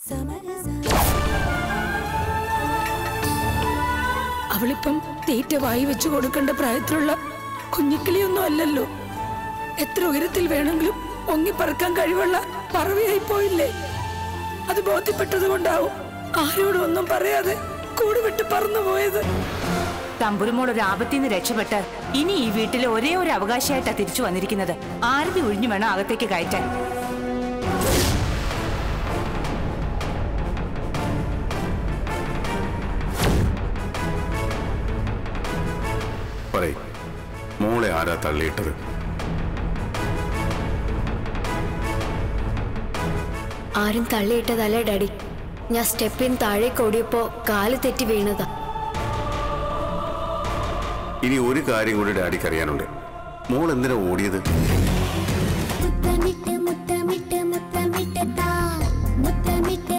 അവളിപ്പം തീറ്റ വായി വെച്ചു കൊടുക്കേണ്ട പ്രായത്തിലുള്ള കുഞ്ഞിക്കിളിയൊന്നും അല്ലല്ലോ എത്ര ഉയരത്തിൽ വേണമെങ്കിലും പൊങ്ങിപ്പറക്കാൻ കഴിവുള്ള പറവയായി പോയില്ലേ അത് ബോധ്യപ്പെട്ടത് കൊണ്ടാവും ആരോടും ഒന്നും പറയാതെ കൂട് വിട്ട് പറന്നു പോയത് തമ്പുരുമോൾ ഒരു ആപത്തിൽ നിന്ന് രക്ഷപ്പെട്ട് ഇനി ഈ വീട്ടിലെ ഒരേ ഒരു അവകാശമായിട്ടാ തിരിച്ചു വന്നിരിക്കുന്നത് ആരതി ഒഴിഞ്ഞു വേണം അകത്തേക്ക് കയറ്റാൻ പറയ് മോളെ ആരാ തള്ളിയിട്ടത് ആരും തള്ളിയിട്ടതല്ല ഡാഡി ഞാൻ സ്റ്റെപ്പിൻ താഴേക്ക് ഓടിയപ്പോ കാല് തെറ്റി വീണതാ ഇനി ഒരു കാര്യം കൂടി ഡാഡിക്ക് അറിയാനുണ്ട് മോൾ എന്തിനാ ഓടിയത്